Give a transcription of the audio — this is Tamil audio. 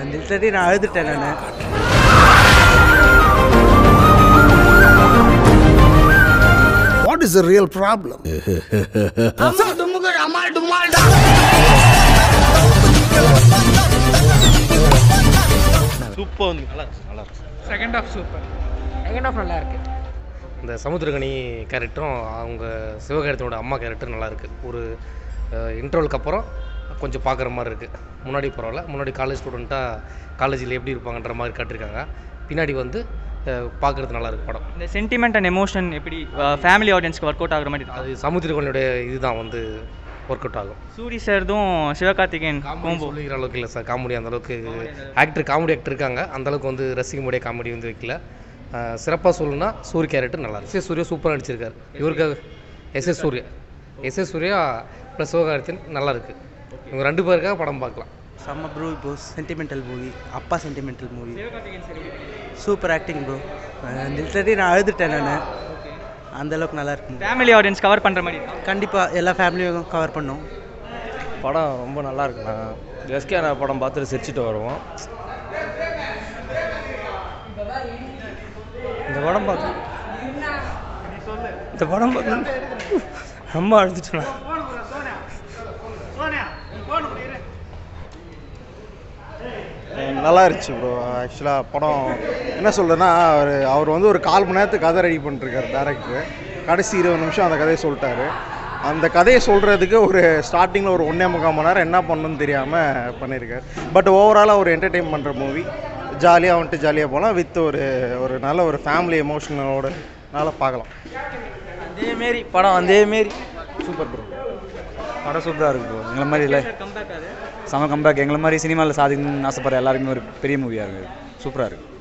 லிட்டரலி நான் அழுதுட்டேன் நான் What is the real problem? Super வந்து நல்லா இருக்கு நல்லா இருக்கு second half super second half நல்லா இருக்கு இந்த சமுத்திரகனி கேரக்டரும் அவங்க சிவகாரத்தினோட அம்மா கேரக்டர் நல்லா இருக்குது ஒரு இன்டர்வலுக்கு அப்புறம் கொஞ்சம் பார்க்குற மாதிரி இருக்குது முன்னாடி பரவாயில்ல முன்னாடி காலேஜ் ஸ்டூடெண்ட்டாக காலேஜில் எப்படி இருப்பாங்கன்ற மாதிரி காட்டியிருக்காங்க பின்னாடி வந்து பார்க்குறது நல்லா இருக்கு படம் இந்த சென்டிமெண்ட் அண்ட் எமோஷன் எப்படி ஃபேமிலி ஆடியன்ஸ்க்கு ஒர்க் அவுட் ஆகுற மாதிரி இருக்கு அது சமுத்திரகனியோட இதுதான் வந்து ஒர்க் அவுட் ஆகும் சூரி சார்தும் சிவகார்த்திகேயன் காமெடி கோம்போ சொல்லிக்கிற அளவுக்கு இல்லை சார் காமெடி அந்த அளவுக்கு ஆக்டர் காமெடி ஆக்டர் இருக்காங்க அந்த அளவுக்கு வந்து ரசிக்க முடிய காமெடி வந்து வைக்கல சிறப்பாக சொல்லணும்னா சூரிய கேரக்டர் நல்லா இருக்கு எஸ் எஸ் சூர்யா சூப்பராக நடிச்சிருக்காரு இவருக்கு S S Surya S S Surya plus சிவகார்த்தின் நல்லா இருக்கு இவங்க ரெண்டு பேருக்காக படம் பார்க்கலாம் செம்ம ப்ரோ இப்போ சென்டிமெண்டல் மூவி அப்பா sentimental movie super acting bro literally நான் அழுதுட்டேன் நான் அந்த அளவுக்கு நல்லா இருக்கு ஃபேமிலி ஆடியன்ஸ் கவர் பண்ணுற மாதிரி இருக்கா கண்டிப்பாக எல்லா ஃபேமிலியும் கவர் பண்ணோம் படம் ரொம்ப நல்லா இருக்குண்ணா எஸ்கே படம் பார்த்துட்டு சிரிச்சிட்டு வருவோம் இந்த படம் பார்த்து இந்த படம் பார்த்து ரொம்ப அழுதுட்டேன் நல்லா இருந்துச்சு ப்ரோ ஆக்சுவலாக படம் என்ன சொல்கிறேன்னா அவர் அவர் வந்து ஒரு கால் மணி நேரத்துக்கு கதை ரெடி பண்ணிருக்காரு டேரக்டர் கடைசி இருபது நிமிஷம் அந்த கதையை சொல்லிட்டாரு அந்த கதையை சொல்கிறதுக்கு ஒரு ஸ்டார்டிங்கில் ஒரு ஒன்றே முக்கால் மணி நேரம் என்ன பண்ணணும்னு தெரியாமல் பண்ணியிருக்காரு பட் ஓவராலாக ஒரு என்டர்டெயின் பண்ணுற மூவி ஜாலியாக வந்துட்டு ஜாலியாக போகலாம் வித் ஒரு ஒரு நல்ல ஒரு ஃபேமிலி எமோஷனலோட நல்லா பார்க்கலாம் அதேமாரி படம் அதேமாரி சூப்பர் ப்ரோ படம் சூப்பராக இருக்கு ப்ரோ எங்களை மாதிரி இல்லை செம கம்பேக் எங்களை மாதிரி சினிமாவில் சாதிக்கணும்னு ஆசைப்படுற எல்லாருக்குமே ஒரு பெரிய மூவியாக இருக்குது சூப்பராக இருக்குது